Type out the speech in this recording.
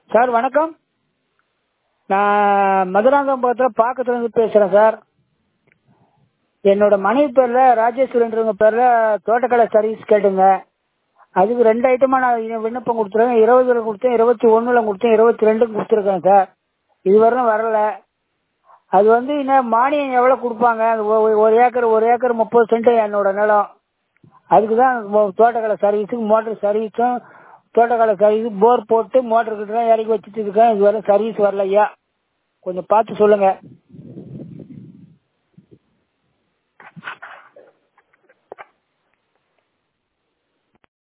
sir வணக்கம் நான் மதுராந்தகத்தில் பாக்கத்துலேருந்து பேசுகிறேன் சார் என்னோட மனைவி பேரில் ராஜேஸ்வரின்றவங்க பேரில் தோட்டக்கலை சர்வீஸ் கேட்டுங்க அதுக்கு ரெண்டு ஐட்டமாக நான் விண்ணப்பம் கொடுத்துருக்கேன் இருபதுல கொடுத்தேன் இருபத்தி ஒன்றில் கொடுத்தேன் இருபத்தி ரெண்டுக்கு கொடுத்துருக்கேன் சார் இதுவரையும் வரல அது வந்து இன்னும் மானியம் எவ்வளோ கொடுப்பாங்க ஒ- ஒ- ஒரு ஏக்கர் ஒரு ஏக்கர் முப்பது சென்ட் என்னோட நிலம் அதுக்கு தான் மோ- தோட்டக்கலை சர்வீஸுக்கு மோட்டர் சர்வீஸும் தோட்டக்கலை சர்வீஸ் போர் போட்டு மோட்டர் கிட்ட இறக்கி வச்சுட்டு இருக்கேன் இதுவரை சர்வீஸ் வரல ஐயா கொஞ்சம் பார்த்து சொல்லுங்கள்